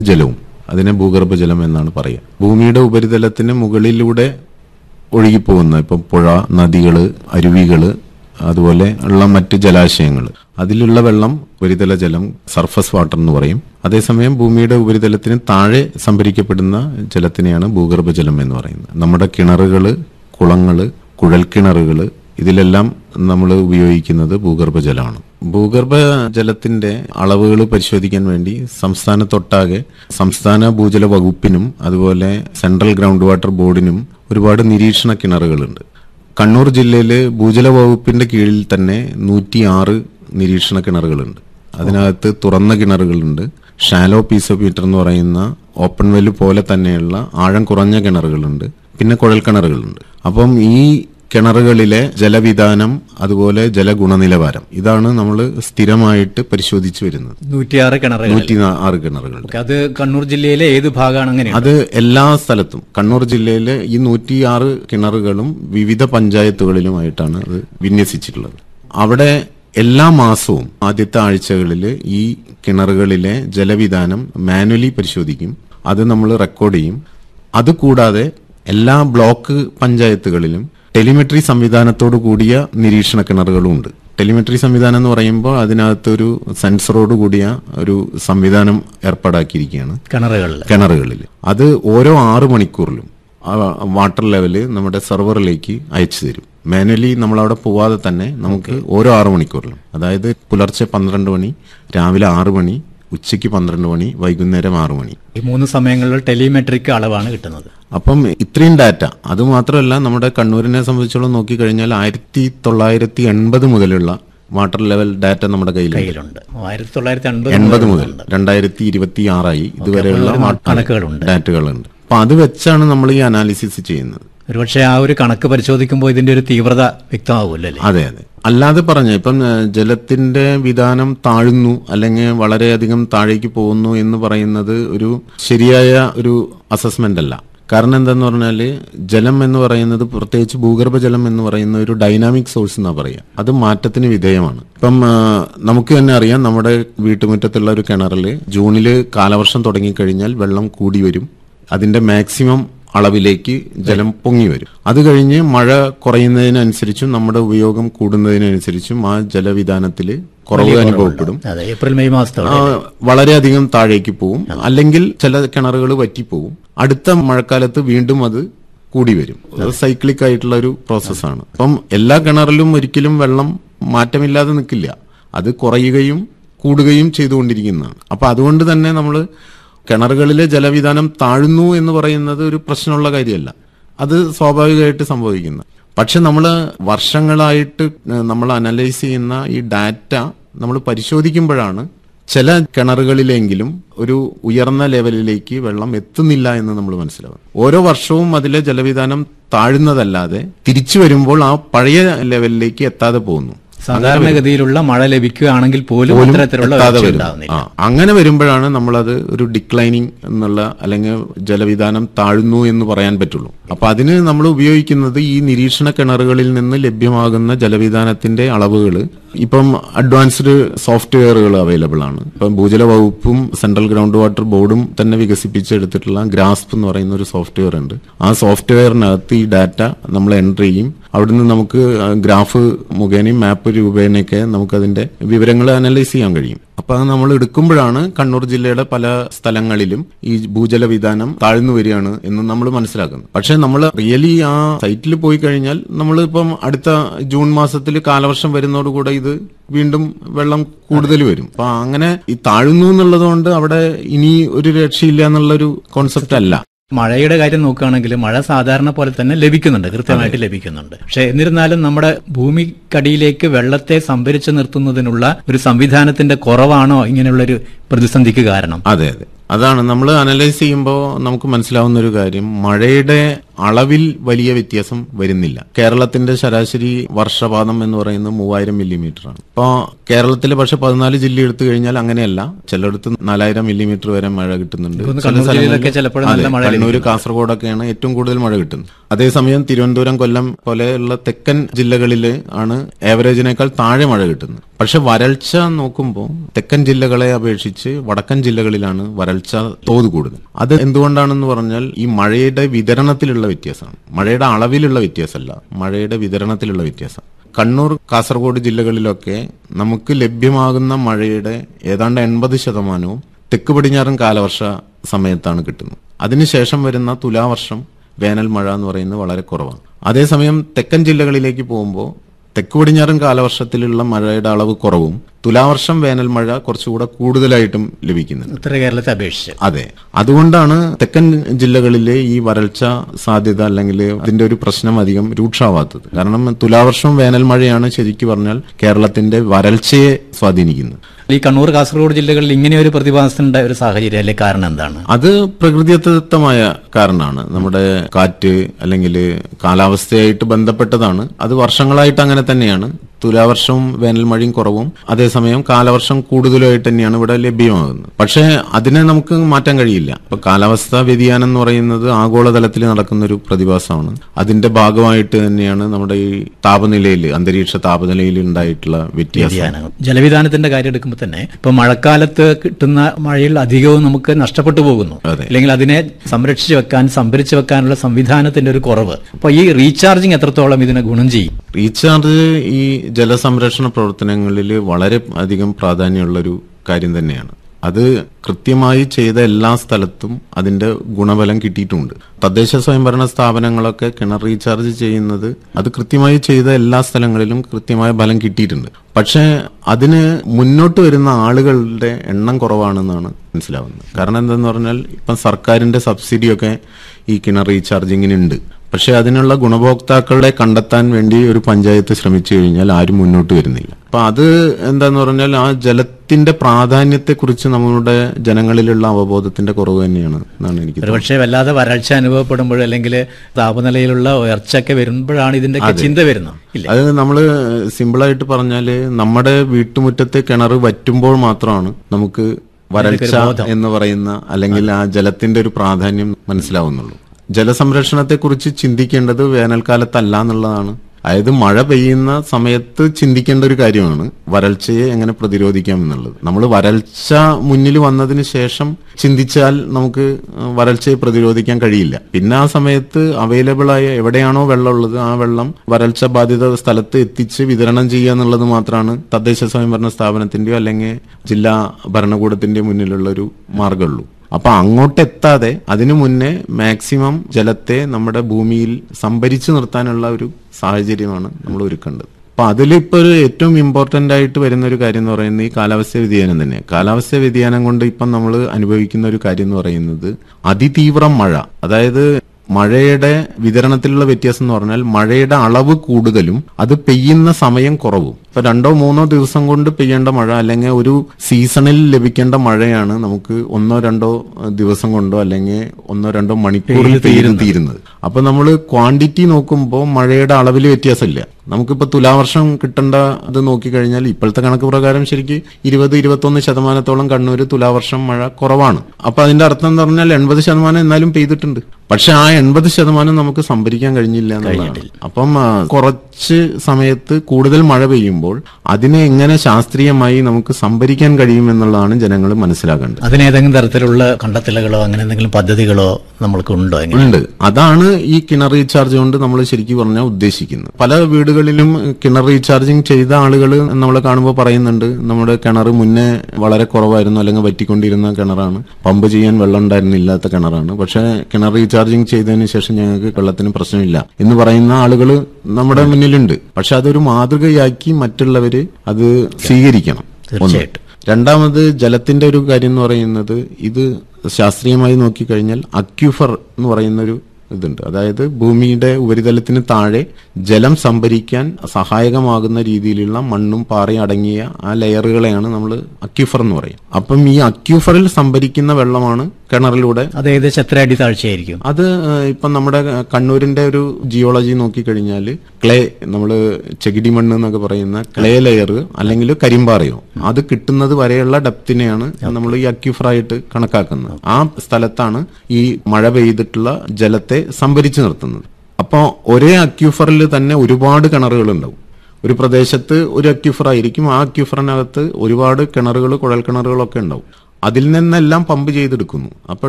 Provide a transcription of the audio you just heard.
ജലവും അതിനെ ഭൂഗർഭജലം എന്നാണ് പറയുക ഭൂമിയുടെ ഉപരിതലത്തിന് മുകളിലൂടെ ഒഴുകിപ്പോകുന്ന ഇപ്പം പുഴ നദികള് അരുവികള് അതുപോലെ ഉള്ള മറ്റ് ജലാശയങ്ങൾ അതിലുള്ള വെള്ളം ഉപരിതല ജലം സർഫസ് വാട്ടർ എന്ന് പറയും അതേസമയം ഭൂമിയുടെ ഉപരിതലത്തിന് താഴെ സംഭരിക്കപ്പെടുന്ന ജലത്തിനെയാണ് ഭൂഗർഭജലം എന്ന് പറയുന്നത് നമ്മുടെ കിണറുകള് കുളങ്ങള് കുഴൽക്കിണറുകള് ഇതിലെല്ലാം നമ്മൾ ഉപയോഗിക്കുന്നത് ഭൂഗർഭജലമാണ് ഭൂഗർഭ ജലത്തിന്റെ അളവുകൾ പരിശോധിക്കാൻ വേണ്ടി സംസ്ഥാനത്തൊട്ടാകെ സംസ്ഥാന ഭൂജല വകുപ്പിനും അതുപോലെ സെൻട്രൽ ഗ്രൗണ്ട് വാട്ടർ ബോർഡിനും ഒരുപാട് നിരീക്ഷണ കിണറുകളുണ്ട് കണ്ണൂർ ജില്ലയിൽ ഭൂജല വകുപ്പിന്റെ കീഴിൽ തന്നെ നൂറ്റിയാറ് നിരീക്ഷണ കിണറുകളുണ്ട് അതിനകത്ത് തുറന്ന കിണറുകളുണ്ട് ഷാലോ പീസ് ഓഫ് മീറ്റർ എന്ന് പറയുന്ന ഓപ്പൺ വെല് പോലെ തന്നെയുള്ള ആഴം കുറഞ്ഞ കിണറുകളുണ്ട് പിന്നെ കുഴൽ കിണറുകളുണ്ട് അപ്പം ഈ കിണറുകളിലെ ജലവിധാനം അതുപോലെ ജലഗുണനിലവാരം ഇതാണ് നമ്മൾ സ്ഥിരമായിട്ട് പരിശോധിച്ചു വരുന്നത് നൂറ്റിയാറ് കിണറുകൾ നൂറ്റി ആറ് കിണറുകളുണ്ട് ഓക്കെ, അത് കണ്ണൂർ ജില്ലയിലെ ഏത് ഭാഗമാണ് അങ്ങനെയാണ് അത് എല്ലാ സ്ഥലത്തും കണ്ണൂർ ജില്ലയിലെ ഈ നൂറ്റിയാറ് കിണറുകളും വിവിധ പഞ്ചായത്തുകളിലുമായിട്ടാണ് അത് വിന്യസിച്ചിട്ടുള്ളത് അവിടെ എല്ലാ മാസവും ആദ്യത്തെ ആഴ്ചകളിൽ ഈ കിണറുകളിലെ ജലവിധാനം മാനുവലി പരിശോധിക്കും അത് നമ്മൾ റെക്കോർഡ് ചെയ്യും അതുകൂടാതെ എല്ലാ ബ്ലോക്ക് പഞ്ചായത്തുകളിലും ടെലിമെട്രി സംവിധാനത്തോടു കൂടിയ നിരീക്ഷണ കിണറുകളും ഉണ്ട് ടെലിമെട്രി സംവിധാനം എന്ന് പറയുമ്പോൾ അതിനകത്തൊരു സെൻസറോട് കൂടിയ ഒരു സംവിധാനം ഏർപ്പാടാക്കിയിരിക്കുകയാണ് കിണറുകളിൽ കിണറുകളിൽ അത് ഓരോ ആറ് മണിക്കൂറിലും ആ വാട്ടർ ലെവല് നമ്മുടെ സെർവറിലേക്ക് അയച്ചു തരും മാനുവലി നമ്മൾ അവിടെ പോവാതെ തന്നെ നമുക്ക് ഓരോ ആറ് മണിക്കൂറിലും അതായത് പുലർച്ചെ പന്ത്രണ്ട് മണി രാവിലെ ആറ് മണി ഉച്ചയ്ക്ക് പന്ത്രണ്ട് മണി വൈകുന്നേരം ആറ് മണി ഈ മൂന്ന് സമയങ്ങളിൽ ടെലിമെട്രിക് അളവാണ് കിട്ടുന്നത് അപ്പം ഇത്രയും ഡാറ്റ അത് മാത്രമല്ല നമ്മുടെ കണ്ണൂരിനെ സംബന്ധിച്ചോളം നോക്കിക്കഴിഞ്ഞാൽ ആയിരത്തി തൊള്ളായിരത്തി എൺപത് മുതലുള്ള വാട്ടർ ലെവൽ ഡാറ്റ നമ്മുടെ കയ്യിലുണ്ട് കയ്യിലുണ്ട് ആയിരത്തി തൊള്ളായിരത്തി അൻപത് എൺപത് മുതൽ രണ്ടായിരത്തി ഇരുപത്തി ആറായി ഇതുവരെയുള്ള അപ്പോൾ വാട്ടർ കണക്കുകളുണ്ട്. ഡാറ്റകളുണ്ട് അപ്പൊ അത് വെച്ചാണ് നമ്മൾ ഈ അനാലിസിസ് ചെയ്യുന്നത് ഒരുപക്ഷെ ആ ഒരു കണക്ക് പരിശോധിക്കുമ്പോൾ ഇതിന്റെ ഒരു തീവ്രത വ്യക്തമാവുമല്ലോ അല്ലേ അതെ അതെ അല്ലാതെ പറഞ്ഞ ഇപ്പം ഏഹ്, ജലത്തിന്റെ വിധാനം താഴുന്നു അല്ലെങ്കിൽ വളരെയധികം താഴേക്ക് പോകുന്നു എന്ന് പറയുന്നത് ഒരു ശരിയായ ഒരു അസസ്മെന്റ് അല്ല കാരണം എന്താന്ന് പറഞ്ഞാല് ജലം എന്ന് പറയുന്നത് പ്രത്യേകിച്ച് ഭൂഗർഭ ജലം എന്ന് പറയുന്ന ഒരു ഡൈനാമിക് സോഴ്സ് എന്നാ പറയുക അത് മാറ്റത്തിന് വിധേയമാണ് ഇപ്പം ആ, നമുക്ക് തന്നെ അറിയാം നമ്മുടെ വീട്ടുമുറ്റത്തുള്ള ഒരു കിണറിൽ ജൂണില് കാലവർഷം തുടങ്ങിക്കഴിഞ്ഞാൽ വെള്ളം കൂടി വരും അതിന്റെ മാക്സിമം അളവിലേക്ക് ജലം പൊങ്ങി വരും അത് കഴിഞ്ഞ് മഴ കുറയുന്നതിനനുസരിച്ചും നമ്മുടെ ഉപയോഗം കൂടുന്നതിനനുസരിച്ചും ആ ജലവിധാനത്തിൽ കുറവ് അനുഭവപ്പെടും അതെ ഏപ്രിൽ മെയ് മാസത്തോടെ ആ, വളരെയധികം താഴേക്ക് പോവും അല്ലെങ്കിൽ ചില കിണറുകൾ വറ്റിപ്പോവും അടുത്ത മഴക്കാലത്ത് വീണ്ടും അത് കൂടി വരും സൈക്ലിക് ആയിട്ടുള്ള ഒരു പ്രോസസ്സാണ് അപ്പം എല്ലാ കിണറിലും ഒരിക്കലും വെള്ളം മാറ്റമില്ലാതെ നിൽക്കില്ല അത് കുറയുകയും കൂടുകയും ചെയ്തുകൊണ്ടിരിക്കുന്നതാണ് അപ്പൊ അതുകൊണ്ട് തന്നെ നമ്മൾ കിണറുകളിലെ ജലവിധാനം താഴുന്നു എന്ന് പറയുന്നത് ഒരു പ്രശ്നമുള്ള കാര്യമല്ല അത് സ്വാഭാവികമായിട്ട് സംഭവിക്കുന്നു പക്ഷെ നമ്മൾ വർഷങ്ങളായിട്ട് നമ്മൾ അനലൈസ് ചെയ്യുന്ന ഈ ഡാറ്റ നമ്മൾ പരിശോധിക്കുമ്പോഴാണ് ചില കിണറുകളിലെങ്കിലും ഒരു ഉയർന്ന ലെവലിലേക്ക് വെള്ളം എത്തുന്നില്ല എന്ന് നമ്മൾ മനസ്സിലാവും ഓരോ വർഷവും അതിലെ ജലവിധാനം താഴുന്നതല്ലാതെ തിരിച്ചു വരുമ്പോൾ ആ പഴയ ലെവലിലേക്ക് എത്താതെ പോകുന്നു സാധാരണഗതിയിലുള്ള മഴ ലഭിക്കുകയാണെങ്കിൽ പോലും പോലും ഇത്തരത്തിലുള്ള എത്താതെ ഉയർച്ച വരും. ഉണ്ടാവുന്നില്ല ആ, അങ്ങനെ വരുമ്പോഴാണ് നമ്മളത് ഒരു ഡിക്ലൈനിങ് എന്നുള്ള അല്ലെങ്കിൽ ജലവിധാനം താഴുന്നു എന്ന് പറയാൻ പറ്റുള്ളൂ അപ്പൊ അതിന് നമ്മൾ ഉപയോഗിക്കുന്നത് ഈ നിരീക്ഷണ കിണറുകളിൽ നിന്ന് ലഭ്യമാകുന്ന ജലവിധാനത്തിന്റെ അളവുകൾ ഇപ്പം അഡ്വാൻസ്ഡ് സോഫ്റ്റ്വെയറുകൾ അവൈലബിൾ ആണ് ഇപ്പം ഭൂജല വകുപ്പും സെൻട്രൽ ഗ്രൗണ്ട് വാട്ടർ ബോർഡും തന്നെ വികസിപ്പിച്ചെടുത്തിട്ടുള്ള ഗ്രാസ്പ് എന്ന് പറയുന്ന ഒരു സോഫ്റ്റ്വെയർ ഉണ്ട് ആ സോഫ്റ്റ്വെയറിനകത്ത് ഈ ഡാറ്റ നമ്മൾ എൻട്രി ചെയ്യും അവിടുന്ന് നമുക്ക് ഗ്രാഫ് മുഖേനയും മാപ്പ് രൂപേണയൊക്കെ നമുക്കതിന്റെ വിവരങ്ങൾ അനലൈസ് ചെയ്യാൻ കഴിയും അപ്പൊ അത് നമ്മൾ എടുക്കുമ്പോഴാണ് കണ്ണൂർ ജില്ലയുടെ പല സ്ഥലങ്ങളിലും ഈ ഭൂജല വിധാനം താഴ്ന്നു വരികയാണ് എന്ന് നമ്മൾ മനസ്സിലാക്കുന്നത് പക്ഷെ നമ്മൾ റിയലി ആ സൈറ്റിൽ പോയി കഴിഞ്ഞാൽ നമ്മൾ ഇപ്പം അടുത്ത ജൂൺ മാസത്തിൽ കാലവർഷം വരുന്നതോടുകൂടെ ഇത് വീണ്ടും വെള്ളം കൂടുതൽ വരും അപ്പൊ അങ്ങനെ ഈ താഴുന്നു എന്നുള്ളത് കൊണ്ട് അവിടെ ഇനി ഒരു രക്ഷയില്ല എന്നുള്ളൊരു കോൺസെപ്റ്റ് അല്ല മഴയുടെ കാര്യം നോക്കുകയാണെങ്കിൽ മഴ സാധാരണ പോലെ തന്നെ ലഭിക്കുന്നുണ്ട് കൃത്യമായിട്ട് ലഭിക്കുന്നുണ്ട് പക്ഷെ എന്നിരുന്നാലും നമ്മുടെ ഭൂമിക്കടിയിലേക്ക് വെള്ളത്തെ സംഭരിച്ചു നിർത്തുന്നതിനുള്ള ഒരു സംവിധാനത്തിന്റെ കുറവാണോ ഇങ്ങനെയുള്ള ഒരു പ്രതിസന്ധിക്ക് കാരണം അതെ അതെ അതാണ് നമ്മൾ അനലൈസ് ചെയ്യുമ്പോൾ നമുക്ക് മനസ്സിലാവുന്ന ഒരു കാര്യം മഴയുടെ അളവിൽ വലിയ വ്യത്യാസം വരുന്നില്ല കേരളത്തിന്റെ ശരാശരി വർഷപാതം എന്ന് പറയുന്നത് മൂവായിരം മില്ലിമീറ്റർ ആണ് ഇപ്പോ കേരളത്തിലെ പക്ഷെ പതിനാല് ജില്ല എടുത്തു കഴിഞ്ഞാൽ അങ്ങനെയല്ല ചിലയിടത്ത് നാലായിരം മില്ലിമീറ്റർ വരെ മഴ കിട്ടുന്നുണ്ട് തോന്നുന്നു ചില കണ്ണൂർ സ്ഥലങ്ങളിൽ- ജില്ലയിലൊക്കെ ചിലപ്പോൾ നല്ല അതെ, മഴ കണ്ണൂർ കാസർഗോഡൊക്കെയാണ് ഏറ്റവും കൂടുതൽ മഴ കിട്ടുന്നത് അതേസമയം തിരുവനന്തപുരം കൊല്ലം പോലെയുള്ള തെക്കൻ ജില്ലകളിൽ ആണ് ഏവറേജിനേക്കാൾ താഴെ മഴ കിട്ടുന്നത് പക്ഷെ വരൾച്ച നോക്കുമ്പോൾ തെക്കൻ ജില്ലകളെ അപേക്ഷിച്ച് വടക്കൻ ജില്ലകളിലാണ് വരൾച്ച തോത് കൂടുതൽ അത് എന്തുകൊണ്ടാണെന്ന് പറഞ്ഞാൽ ഈ മഴയുടെ വിതരണത്തിലുള്ള വ്യത്യാസമാണ് മഴയുടെ അളവിലുള്ള വ്യത്യാസമല്ല മഴയുടെ വിതരണത്തിലുള്ള വ്യത്യാസം കണ്ണൂർ കാസർഗോഡ് ജില്ലകളിലൊക്കെ നമുക്ക് ലഭ്യമാകുന്ന മഴയുടെ ഏതാണ്ട് എൺപത് ശതമാനവും തെക്ക് പടിഞ്ഞാറൻ കാലവർഷ സമയത്താണ് കിട്ടുന്നത് അതിനുശേഷം വരുന്ന തുലാവർഷം വേനൽ മഴ എന്ന് പറയുന്നത് വളരെ കുറവാണ് അതേസമയം തെക്കൻ ജില്ലകളിലേക്ക് പോകുമ്പോൾ തെക്ക് പടിഞ്ഞാറൻ കാലവർഷത്തിലുള്ള മഴയുടെ അളവ് കുറവും തുലാവർഷം വേനൽ മഴ കുറച്ചുകൂടെ കൂടുതലായിട്ടും ലഭിക്കുന്നുണ്ട് ഉത്തര കേരളത്തെ അപേക്ഷിച്ച് അതെ അതുകൊണ്ടാണ് തെക്കൻ ജില്ലകളിലെ ഈ വരൾച്ച സാധ്യത അല്ലെങ്കിൽ അതിന്റെ ഒരു പ്രശ്നം അധികം രൂക്ഷമാവാത്തത് കാരണം തുലാവർഷം വേനൽ മഴയാണ് ശരിക്കു പറഞ്ഞാൽ കേരളത്തിന്റെ വരൾച്ചയെ സ്വാധീനിക്കുന്നത് ഈ കണ്ണൂർ കാസർഗോഡ് ജില്ലകളിൽ ഇങ്ങനെ ഒരു പ്രതിഭാസത്തിനുണ്ടായ ഒരു സാഹചര്യം അല്ലെ കാരണം എന്താണ് അത് പ്രകൃതിദത്തമായ കാരണമാണ് നമ്മുടെ കാറ്റ് അല്ലെങ്കിൽ കാലാവസ്ഥയായിട്ട് ബന്ധപ്പെട്ടതാണ് അത് വർഷങ്ങളായിട്ട് അങ്ങനെ തന്നെയാണ് തുലാവർഷവും വേനൽ മഴയും കുറവും അതേസമയം കാലവർഷം കൂടുതലായിട്ട് തന്നെയാണ് ഇവിടെ ലഭ്യമാകുന്നത് പക്ഷേ അതിനെ നമുക്ക് മാറ്റാൻ കഴിയില്ല ഇപ്പൊ കാലാവസ്ഥാ വ്യതിയാനം എന്ന് പറയുന്നത് ആഗോളതലത്തിൽ നടക്കുന്ന ഒരു പ്രതിഭാസമാണ് അതിന്റെ ഭാഗമായിട്ട് തന്നെയാണ് നമ്മുടെ ഈ താപനിലയിൽ അന്തരീക്ഷ താപനിലയിൽ ഉണ്ടായിട്ടുള്ള വ്യത്യാസം വ്യതിയാനങ്ങൾ ജലവിധാനത്തിന്റെ കാര്യം എടുക്കുമ്പോൾ തന്നെ ഇപ്പൊ മഴക്കാലത്ത് കിട്ടുന്ന മഴയിൽ അധികവും നമുക്ക് നഷ്ടപ്പെട്ടു പോകുന്നു അതെ. അല്ലെങ്കിൽ അതിനെ സംരക്ഷിച്ചു വെക്കാൻ സംഭരിച്ചു വെക്കാനുള്ള സംവിധാനത്തിന്റെ ഒരു കുറവ് അപ്പൊ ഈ റീചാർജിങ് എത്രത്തോളം ഇതിനെ ഗുണം ചെയ്യും റീചാർജ് ഈ ജലസംരക്ഷണ പ്രവർത്തനങ്ങളിൽ വളരെ അധികം പ്രാധാന്യമുള്ള ഒരു കാര്യം തന്നെയാണ് അത് കൃത്യമായി ചെയ്ത എല്ലാ സ്ഥലത്തും അതിന്റെ ഗുണഫലം കിട്ടിയിട്ടുണ്ട് തദ്ദേശ സ്വയംഭരണ സ്ഥാപനങ്ങളൊക്കെ കിണർ റീചാർജ് ചെയ്യുന്നത് അത് കൃത്യമായി ചെയ്ത എല്ലാ സ്ഥലങ്ങളിലും കൃത്യമായ ഫലം കിട്ടിയിട്ടുണ്ട് പക്ഷേ അതിന് മുന്നോട്ട് വരുന്ന ആളുകളുടെ എണ്ണം കുറവാണെന്നാണ് മനസ്സിലാവുന്നത് കാരണം എന്തെന്ന് പറഞ്ഞാൽ ഇപ്പം സർക്കാരിന്റെ സബ്സിഡിയൊക്കെ ഈ കിണർ റീചാർജിങ്ങിനുണ്ട് പക്ഷെ അതിനുള്ള ഗുണഭോക്താക്കളെ കണ്ടെത്താൻ വേണ്ടി ഒരു പഞ്ചായത്ത് ശ്രമിച്ചു കഴിഞ്ഞാൽ ആരും മുന്നോട്ട് വരുന്നില്ല അപ്പൊ അത് എന്താന്ന് പറഞ്ഞാൽ ആ ജലത്തിന്റെ പ്രാധാന്യത്തെക്കുറിച്ച് നമ്മളുടെ ജനങ്ങളിലുള്ള അവബോധത്തിന്റെ കുറവ് തന്നെയാണ് എന്നാണ് എനിക്ക് തോന്നുന്നത്. ഒരുപക്ഷെ വല്ലാതെ വരൾച്ച അനുഭവപ്പെടുമ്പോൾ അല്ലെങ്കിൽ താപനിലയിലുള്ള ഉയർച്ചയൊക്കെ വരുമ്പോഴാണ് ഇതിന്റെ ചിന്ത വരുന്നത് ഇല്ല അത് നമ്മൾ സിമ്പിളായിട്ട് പറഞ്ഞാല് നമ്മുടെ വീട്ടുമുറ്റത്തെ കിണർ വറ്റുമ്പോൾ മാത്രമാണ് നമുക്ക് വരൾച്ച എന്ന് പറയുന്ന അല്ലെങ്കിൽ ആ ജലത്തിന്റെ ഒരു പ്രാധാന്യം മനസ്സിലാവുന്നുള്ളൂ ജലസംരക്ഷണത്തെക്കുറിച്ച് ചിന്തിക്കേണ്ടത് വേനൽക്കാലത്തല്ല എന്നുള്ളതാണ് അതായത് മഴ പെയ്യുന്ന സമയത്ത് ചിന്തിക്കേണ്ട ഒരു കാര്യമാണ് വരൾച്ചയെ എങ്ങനെ പ്രതിരോധിക്കാം എന്നുള്ളത് നമ്മൾ വരൾച്ച മുന്നിൽ വന്നതിന് ശേഷം ചിന്തിച്ചാൽ നമുക്ക് വരൾച്ചയെ പ്രതിരോധിക്കാൻ കഴിയില്ല പിന്നെ ആ സമയത്ത് അവൈലബിൾ ആയ എവിടെയാണോ വെള്ളം ഉള്ളത് ആ വെള്ളം വരൾച്ച ബാധിത സ്ഥലത്ത് എത്തിച്ച് വിതരണം ചെയ്യുക എന്നുള്ളത് മാത്രമാണ് തദ്ദേശ സ്വയംഭരണ സ്ഥാപനത്തിന്റെയോ അല്ലെങ്കിൽ ജില്ലാ ഭരണകൂടത്തിന്റെയോ മുന്നിലുള്ള ഒരു മാർഗമുള്ളൂ അപ്പൊ അങ്ങോട്ട് എത്താതെ അതിനു മുന്നേ മാക്സിമം ജലത്തെ നമ്മുടെ ഭൂമിയിൽ സംഭരിച്ചു നിർത്താനുള്ള ഒരു സാഹചര്യമാണ് നമ്മൾ ഒരുക്കേണ്ടത് അപ്പൊ അതിലിപ്പോ ഒരു ഏറ്റവും ഇമ്പോർട്ടന്റ് ആയിട്ട് വരുന്ന ഒരു കാര്യം എന്ന് പറയുന്നത് ഈ കാലാവസ്ഥ വ്യതിയാനം തന്നെ കാലാവസ്ഥ വ്യതിയാനം കൊണ്ട് ഇപ്പം നമ്മൾ അനുഭവിക്കുന്ന ഒരു കാര്യം എന്ന് പറയുന്നത് അതിതീവ്രം മഴ അതായത് മഴയുടെ വിതരണത്തിലുള്ള വ്യത്യാസം എന്ന് പറഞ്ഞാൽ മഴയുടെ അളവ് കൂടുതലും അത് പെയ്യുന്ന സമയം കുറവും ഇപ്പൊ രണ്ടോ മൂന്നോ ദിവസം കൊണ്ട് പെയ്യേണ്ട മഴ അല്ലെങ്കിൽ ഒരു സീസണിൽ ലഭിക്കേണ്ട മഴയാണ് നമുക്ക് ഒന്നോ രണ്ടോ അഹ്, ദിവസം കൊണ്ടോ അല്ലെങ്കിൽ ഒന്നോ രണ്ടോ മണിക്കൂറിൽ പെയ്ത് തീരുന്നത് അപ്പൊ നമ്മൾ ക്വാണ്ടിറ്റി നോക്കുമ്പോൾ മഴയുടെ അളവിൽ വ്യത്യാസമില്ല നമുക്കിപ്പോ തുലാവർഷം കിട്ടേണ്ട ഇത് നോക്കിക്കഴിഞ്ഞാൽ ഇപ്പോഴത്തെ കണക്ക് പ്രകാരം ശരിക്ക് ഇരുപത് ഇരുപത്തൊന്ന് ശതമാനത്തോളം കണ്ണൂര് തുലാവർഷം മഴ കുറവാണ് അപ്പൊ അതിന്റെ അർത്ഥം എന്ന് പറഞ്ഞാൽ എൺപത് ശതമാനം എന്നാലും പെയ്തിട്ടുണ്ട് പക്ഷെ ആ എൺപത് ശതമാനം നമുക്ക് സംഭരിക്കാൻ കഴിഞ്ഞില്ല എന്നുള്ളതാണ് അപ്പം ആ, കുറച്ച് സമയത്ത് കൂടുതൽ മഴ പെയ്യുമ്പോൾ അതിനെ എങ്ങനെ ശാസ്ത്രീയമായി നമുക്ക് സംഭരിക്കാൻ കഴിയും എന്നുള്ളതാണ് ജനങ്ങൾ മനസ്സിലാക്കേണ്ടത് അതിനേതെങ്കിലും തരത്തിലുള്ള കണ്ടെത്തലുകളോ അങ്ങനെ എന്തെങ്കിലും പദ്ധതികളോ നമ്മൾക്ക് ഉണ്ടോ എങ്ങനെ ഉണ്ട് അതാണ് ഈ കിണർ റീചാർജ് കൊണ്ട് നമ്മൾ ശരിക്കും പറഞ്ഞാൽ ഉദ്ദേശിക്കുന്നത് പല വീടുകളിലും കിണർ റീചാർജിങ് ചെയ്ത ആളുകൾ നമ്മൾ കാണുമ്പോൾ പറയുന്നുണ്ട് നമ്മുടെ കിണർ മുന്നേ വളരെ കുറവായിരുന്നു അല്ലെങ്കിൽ വറ്റിക്കൊണ്ടിരുന്ന കിണറാണ് പമ്പ് ചെയ്യാൻ വെള്ളം ഉണ്ടായിരുന്നില്ലാത്ത കിണറാണ് പക്ഷെ കിണർ റീചാർജിങ് ചെയ്തതിന് ശേഷം ഞങ്ങൾക്ക് വെള്ളത്തിന് പ്രശ്നമില്ല എന്ന് പറയുന്ന ആളുകൾ നമ്മുടെ മുന്നിലുണ്ട് പക്ഷെ അതൊരു മാതൃകയാക്കി മറ്റുള്ളവര് അത് സ്വീകരിക്കണം ഒന്ന്. തീർച്ചയായിട്ടും രണ്ടാമത് ജലത്തിന്റെ ഒരു കാര്യം എന്ന് പറയുന്നത് ഇത് ശാസ്ത്രീയമായി നോക്കിക്കഴിഞ്ഞാൽ അക്യൂഫർ എന്ന് പറയുന്ന ഒരു ഇതുണ്ട് അതായത് ഭൂമിയുടെ ഉപരിതലത്തിന് താഴെ ജലം സംഭരിക്കാൻ സഹായകമാകുന്ന രീതിയിലുള്ള മണ്ണും പാറയും അടങ്ങിയ ആ ലെയറുകളെയാണ് നമ്മൾ അക്യൂഫർ എന്ന് പറയും അപ്പം ഈ അക്യൂഫറിൽ സംഭരിക്കുന്ന വെള്ളമാണ് കിണറിലൂടെ അത് ഏകദേശം എത്ര അടി താഴ്ചയായിരിക്കും അത് ഏഹ്, ഇപ്പം നമ്മുടെ കണ്ണൂരിന്റെ ഒരു ജിയോളജി നോക്കിക്കഴിഞ്ഞാൽ ക്ലേ നമ്മൾ ചെകിടി മണ്ണ് എന്നൊക്കെ പറയുന്ന ക്ലേ ലെയർ അല്ലെങ്കിൽ കരിമ്പാറയോ അത് കിട്ടുന്നത് വരെയുള്ള ഡെപ്തിനെയാണ് നമ്മൾ ഈ അക്യൂഫറായിട്ട് കണക്കാക്കുന്നത് ആ സ്ഥലത്താണ് ഈ മഴ പെയ്തിട്ടുള്ള ജലത്തെ സംഭരിച്ചു നിർത്തുന്നത് അപ്പോൾ ഒരേ അക്യൂഫറിൽ തന്നെ ഒരുപാട് കിണറുകൾ ഉണ്ടാവും ഒരു പ്രദേശത്ത് ഒരു അക്യൂഫർ ആയിരിക്കും ആ അക്യൂഫറിനകത്ത് ഒരുപാട് കിണറുകൾ കുഴൽ കിണറുകളൊക്കെ ഉണ്ടാവും അതിൽ നിന്നെല്ലാം പമ്പ് ചെയ്തെടുക്കുന്നു അപ്പോൾ